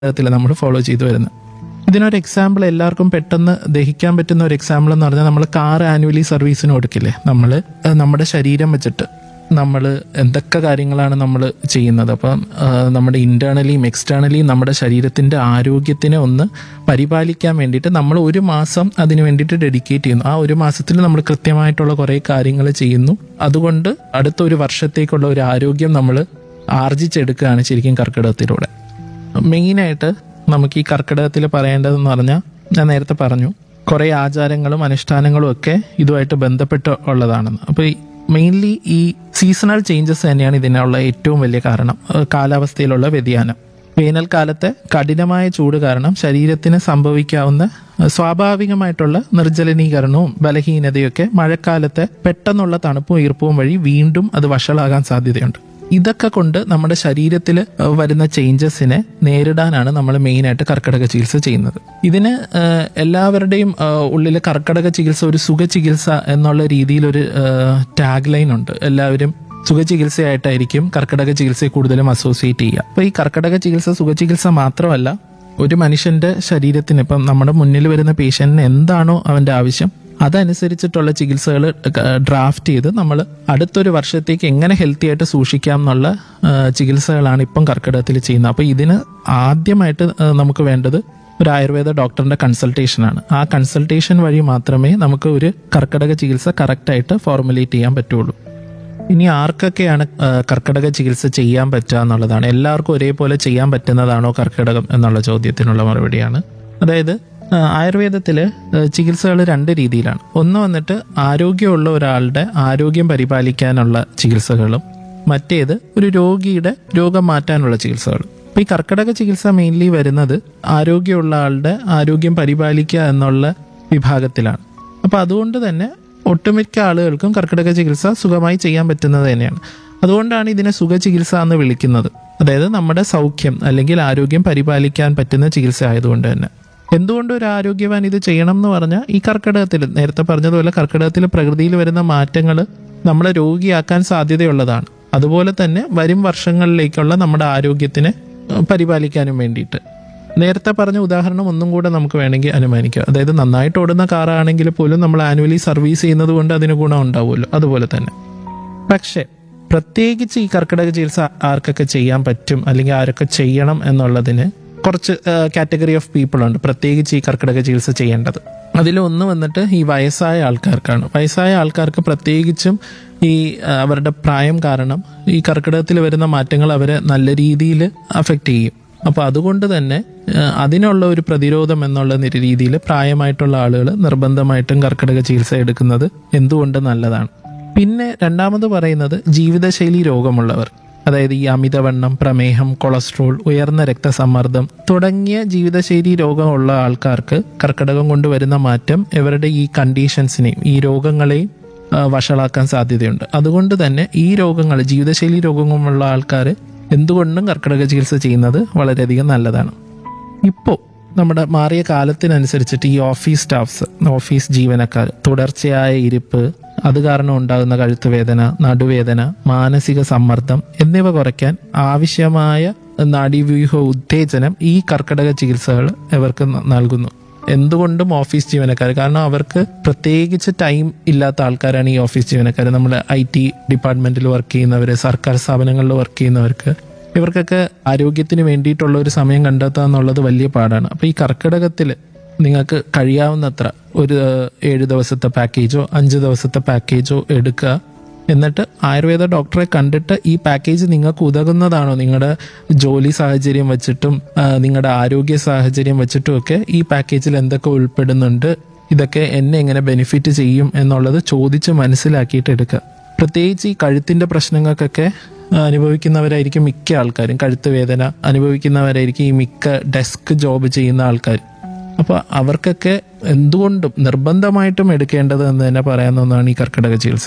ത്തിൽ നമ്മൾ ഫോളോ ചെയ്തു വരുന്നത് ഇതിനൊരു എക്സാമ്പിൾ എല്ലാവർക്കും പെട്ടെന്ന് ദഹിക്കാൻ പറ്റുന്ന ഒരു എക്സാമ്പിൾ എന്ന് പറഞ്ഞാൽ നമ്മൾ കാർ ആനുവലി സർവീസിന് കൊടുക്കില്ലേ നമ്മൾ നമ്മുടെ ശരീരം വെച്ചിട്ട് നമ്മൾ എന്തൊക്കെ കാര്യങ്ങളാണ് നമ്മൾ ചെയ്യുന്നത് അപ്പം ആ, നമ്മുടെ ഇന്റേണലിയും എക്സ്റ്റേണലിയും നമ്മുടെ ശരീരത്തിന്റെ ആരോഗ്യത്തിനെ ഒന്ന് പരിപാലിക്കാൻ വേണ്ടിയിട്ട് നമ്മൾ ഒരു മാസം അതിന് വേണ്ടിയിട്ട് ഡെഡിക്കേറ്റ് ചെയ്യുന്നു ആ ഒരു മാസത്തിൽ നമ്മൾ കൃത്യമായിട്ടുള്ള കുറേ കാര്യങ്ങൾ ചെയ്യുന്നു അതുകൊണ്ട് അടുത്ത ഒരു വർഷത്തേക്കുള്ള ഒരു ആരോഗ്യം നമ്മൾ ആർജിച്ചെടുക്കുകയാണ് ശരിക്കും കർക്കിടകത്തിലൂടെ മെയിനായിട്ട് നമുക്ക് ഈ കർക്കിടകത്തിൽ പറയേണ്ടതെന്ന് പറഞ്ഞാൽ ഞാൻ നേരത്തെ പറഞ്ഞു കുറേ ആചാരങ്ങളും അനുഷ്ഠാനങ്ങളും ഒക്കെ ഇതുമായിട്ട് ബന്ധപ്പെട്ട് ഉള്ളതാണെന്ന് അപ്പോൾ മെയിൻലി ഈ സീസണൽ ചേഞ്ചസ് തന്നെയാണ് ഇതിനുള്ള ഏറ്റവും വലിയ കാരണം ഏഹ് കാലാവസ്ഥയിലുള്ള വ്യതിയാനം വേനൽക്കാലത്തെ കഠിനമായ ചൂട് കാരണം ശരീരത്തിന് സംഭവിക്കാവുന്ന ഏഹ് സ്വാഭാവികമായിട്ടുള്ള നിർജ്ജലനീകരണവും ബലഹീനതയൊക്കെ മഴക്കാലത്തെ പെട്ടെന്നുള്ള തണുപ്പും ഈർപ്പവും വഴി വീണ്ടും അത് വഷളാകാൻ സാധ്യതയുണ്ട് ഇതൊക്കെ കൊണ്ട് നമ്മുടെ ശരീരത്തിൽ വരുന്ന ചേഞ്ചസിനെ നേരിടാനാണ് നമ്മൾ മെയിനായിട്ട് കർക്കിടക ചികിത്സ ചെയ്യുന്നത് ഇതിന് ഏഹ്, എല്ലാവരുടെയും ഉള്ളിൽ കർക്കിടക ചികിത്സ ഒരു സുഖ ചികിത്സ എന്നുള്ള രീതിയിലൊരു ടാഗ് ലൈൻ ഉണ്ട് എല്ലാവരും സുഖചികിത്സയായിട്ടായിരിക്കും കർക്കിടക ചികിത്സയെ കൂടുതലും അസോസിയേറ്റ് ചെയ്യുക അപ്പൊ ഈ കർക്കിടക ചികിത്സ സുഖചികിത്സ മാത്രമല്ല ഒരു മനുഷ്യന്റെ ശരീരത്തിന് ഇപ്പം നമ്മുടെ മുന്നിൽ വരുന്ന പേഷ്യന്റിന് എന്താണോ അവന്റെ ആവശ്യം അതനുസരിച്ചിട്ടുള്ള ചികിത്സകൾ ഡ്രാഫ്റ്റ് ചെയ്ത് നമ്മൾ അടുത്തൊരു വർഷത്തേക്ക് എങ്ങനെ ഹെൽത്തി ആയിട്ട് സൂക്ഷിക്കാം എന്നുള്ള ആ, ചികിത്സകളാണ് ഇപ്പം കർക്കിടകത്തിൽ ചെയ്യുന്നത് അപ്പോൾ ഇതിന് ആദ്യമായിട്ട് ആ, നമുക്ക് വേണ്ടത് ഒരു ആയുർവേദ ഡോക്ടറിന്റെ കൺസൾട്ടേഷൻ ആണ് ആ കൺസൾട്ടേഷൻ വഴി മാത്രമേ നമുക്ക് ഒരു കർക്കിടക ചികിത്സ കറക്റ്റായിട്ട് ഫോർമുലേറ്റ് ചെയ്യാൻ പറ്റുള്ളൂ ഇനി ആർക്കൊക്കെയാണ് ആ, കർക്കിടക ചികിത്സ ചെയ്യാൻ പറ്റുക എന്നുള്ളതാണ് എല്ലാവർക്കും ഒരേപോലെ ചെയ്യാൻ പറ്റുന്നതാണോ കർക്കിടകം എന്നുള്ള ചോദ്യത്തിനുള്ള മറുപടിയാണ് അതായത് ആ, ആയുർവേദത്തില് ചികിത്സകൾ രണ്ട് രീതിയിലാണ് ഒന്ന് വന്നിട്ട് ആരോഗ്യമുള്ള ഒരാളുടെ ആരോഗ്യം പരിപാലിക്കാനുള്ള ചികിത്സകളും മറ്റേത് ഒരു രോഗിയുടെ രോഗം മാറ്റാനുള്ള ചികിത്സകളും അപ്പൊ ഈ കർക്കിടക ചികിത്സ മെയിൻലി വരുന്നത് ആരോഗ്യമുള്ള ആളുടെ ആരോഗ്യം പരിപാലിക്കുക എന്നുള്ള വിഭാഗത്തിലാണ് അപ്പൊ അതുകൊണ്ട് തന്നെ ഒട്ടുമിക്ക ആളുകൾക്കും കർക്കിടക ചികിത്സ സുഖമായി ചെയ്യാൻ പറ്റുന്നത് തന്നെയാണ് അതുകൊണ്ടാണ് ഇതിനെ സുഖ ചികിത്സ എന്ന് വിളിക്കുന്നത് അതായത് നമ്മുടെ സൗഖ്യം അല്ലെങ്കിൽ ആരോഗ്യം പരിപാലിക്കാൻ പറ്റുന്ന ചികിത്സ ആയതുകൊണ്ട് തന്നെ എന്തുകൊണ്ട് ഒരു ആരോഗ്യവാൻ ഇത് ചെയ്യണം എന്ന് പറഞ്ഞാൽ ഈ കർക്കിടകത്തിൽ നേരത്തെ പറഞ്ഞതുപോലെ കർക്കിടകത്തിൽ പ്രകൃതിയിൽ വരുന്ന മാറ്റങ്ങൾ നമ്മളെ രോഗിയാക്കാൻ സാധ്യതയുള്ളതാണ് അതുപോലെ തന്നെ വരും വർഷങ്ങളിലേക്കുള്ള നമ്മുടെ ആരോഗ്യത്തിനെ ഏഹ്, പരിപാലിക്കാനും വേണ്ടിയിട്ട് നേരത്തെ പറഞ്ഞ ഉദാഹരണം ഒന്നും കൂടെ നമുക്ക് വേണമെങ്കിൽ അനുമാനിക്കാം അതായത് നന്നായിട്ട് ഓടുന്ന കാറാണെങ്കിൽ പോലും നമ്മൾ ആനുവലി സർവീസ് ചെയ്യുന്നത് കൊണ്ട് അതിന് ഗുണം ഉണ്ടാവുമല്ലോ അതുപോലെ തന്നെ പക്ഷേ പ്രത്യേകിച്ച് ഈ കർക്കിടക ചികിത്സ ആർക്കൊക്കെ ചെയ്യാൻ പറ്റും അല്ലെങ്കിൽ ആരൊക്കെ ചെയ്യണം എന്നുള്ളതിന് കുറച്ച് കാറ്റഗറി ഓഫ് പീപ്പിൾ ഉണ്ട് പ്രത്യേകിച്ച് ഈ കർക്കിടക ചികിത്സ ചെയ്യേണ്ടത് അതിലൊന്ന് വന്നിട്ട് ഈ വയസ്സായ ആൾക്കാർക്കാണ് വയസ്സായ ആൾക്കാർക്ക് പ്രത്യേകിച്ചും ഈ ആ, അവരുടെ പ്രായം കാരണം ഈ കർക്കിടകത്തിൽ വരുന്ന മാറ്റങ്ങൾ അവരെ നല്ല രീതിയിൽ അഫക്റ്റ് ചെയ്യും അപ്പോൾ അതുകൊണ്ട് തന്നെ ആ, അതിനുള്ള ഒരു പ്രതിരോധം എന്നുള്ള നിര- രീതിയിൽ പ്രായമായിട്ടുള്ള ആളുകൾ നിർബന്ധമായിട്ടും കർക്കിടക ചികിത്സ എടുക്കുന്നത് എന്തുകൊണ്ട് നല്ലതാണ് പിന്നെ രണ്ടാമത് പറയുന്നത് ജീവിതശൈലി രോഗമുള്ളവർ അതായത് ഈ അമിതവണ്ണം പ്രമേഹം കൊളസ്ട്രോൾ ഉയർന്ന രക്തസമ്മർദ്ദം തുടങ്ങിയ ജീവിതശൈലി രോഗമുള്ള ആൾക്കാർക്ക് കർക്കിടകം കൊണ്ടുവരുന്ന മാറ്റം ഇവരുടെ ഈ കണ്ടീഷൻസിനെയും ഈ രോഗങ്ങളെയും ആ, വഷളാക്കാൻ സാധ്യതയുണ്ട് അതുകൊണ്ട് തന്നെ ഈ രോഗങ്ങൾ ജീവിതശൈലി രോഗങ്ങളുള്ള ആൾക്കാർ എന്തുകൊണ്ടും കർക്കിടക ചികിത്സ ചെയ്യുന്നത് വളരെയധികം നല്ലതാണ് ഇപ്പോൾ നമ്മുടെ മാറിയ കാലത്തിനനുസരിച്ചിട്ട് ഈ ഓഫീസ് സ്റ്റാഫ്സ് ഓഫീസ് ജീവനക്കാർ തുടർച്ചയായ ഇരിപ്പ് അത് കാരണം ഉണ്ടാകുന്ന കഴുത്ത് വേദന നടുവേദന മാനസിക സമ്മർദ്ദം എന്നിവ കുറയ്ക്കാൻ ആവശ്യമായ നാഡീവ്യൂഹ ഉത്തേജനം ഈ കർക്കിടക ചികിത്സകൾ ഇവർക്ക് ന- നൽകുന്നു എന്തുകൊണ്ടും ഓഫീസ് ജീവനക്കാർ കാരണം അവർക്ക് പ്രത്യേകിച്ച് ടൈം ഇല്ലാത്ത ആൾക്കാരാണ് ഈ ഓഫീസ് ജീവനക്കാർ നമ്മൾ ഐ ടി ഡിപ്പാർട്ട്മെന്റിൽ വർക്ക് ചെയ്യുന്നവർ സർക്കാർ സ്ഥാപനങ്ങളിൽ വർക്ക് ചെയ്യുന്നവർക്ക് ഇവർക്കൊക്കെ ആരോഗ്യത്തിന് വേണ്ടിയിട്ടുള്ള ഒരു സമയം കണ്ടെത്തുക എന്നുള്ളത് വലിയ പാടാണ് അപ്പൊ ഈ കർക്കിടകത്തിൽ നിങ്ങൾക്ക് കഴിയാവുന്നത്ര ഒരു ഏഹ്, ഏഴ് ദിവസത്തെ പാക്കേജോ അഞ്ച് ദിവസത്തെ പാക്കേജോ എടുക്കുക എന്നിട്ട് ആയുർവേദ ഡോക്ടറെ കണ്ടിട്ട് ഈ പാക്കേജ് നിങ്ങൾക്ക് ഉതകുന്നതാണോ നിങ്ങളുടെ ജോലി സാഹചര്യം വെച്ചിട്ടും ആ, നിങ്ങളുടെ ആരോഗ്യ സാഹചര്യം വെച്ചിട്ടും ഒക്കെ ഈ പാക്കേജിൽ എന്തൊക്കെ ഉൾപ്പെടുന്നുണ്ട് ഇതൊക്കെ എന്നെ എങ്ങനെ ബെനിഫിറ്റ് ചെയ്യും എന്നുള്ളത് ചോദിച്ച് മനസ്സിലാക്കിയിട്ട് എടുക്കുക പ്രത്യേകിച്ച് ഈ കഴുത്തിന്റെ പ്രശ്നങ്ങൾക്കൊക്കെ ആ, അനുഭവിക്കുന്നവരായിരിക്കും മിക്ക ആൾക്കാരും കഴുത്ത് വേദന അനുഭവിക്കുന്നവരായിരിക്കും ഈ മിക്ക ഡെസ്ക് ജോബ് ചെയ്യുന്ന ആൾക്കാർ അപ്പോൾ അവർക്കൊക്കെ എന്തുകൊണ്ടും നിർബന്ധമായിട്ടും എടുക്കേണ്ടത് എന്ന് തന്നെ പറയാവുന്ന ഒന്നാണ് ഈ കർക്കിടക ചികിത്സ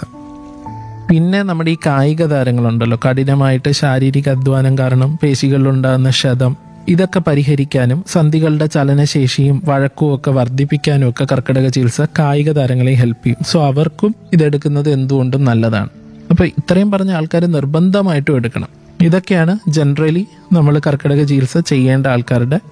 പിന്നെ നമ്മുടെ ഈ കായിക താരങ്ങളുണ്ടല്ലോ കഠിനമായിട്ട് ശാരീരിക അധ്വാനം കാരണം പേശികളിലുണ്ടാകുന്ന ക്ഷതം ഇതൊക്കെ പരിഹരിക്കാനും സന്ധികളുടെ ചലനശേഷിയും വഴക്കവും ഒക്കെ വർദ്ധിപ്പിക്കാനും ഒക്കെ കർക്കിടക ചികിത്സ കായിക താരങ്ങളെ ഹെൽപ്പ് ചെയ്യും സോ അവർക്കും ഇതെടുക്കുന്നത് എന്തുകൊണ്ടും നല്ലതാണ് അപ്പൊ ഇത്രയും പറഞ്ഞ ആൾക്കാർ നിർബന്ധമായിട്ടും എടുക്കണം ഇതൊക്കെയാണ് ജനറലി നമ്മൾ കർക്കിടക ചികിത്സ ചെയ്യേണ്ട ആൾക്കാരുടെ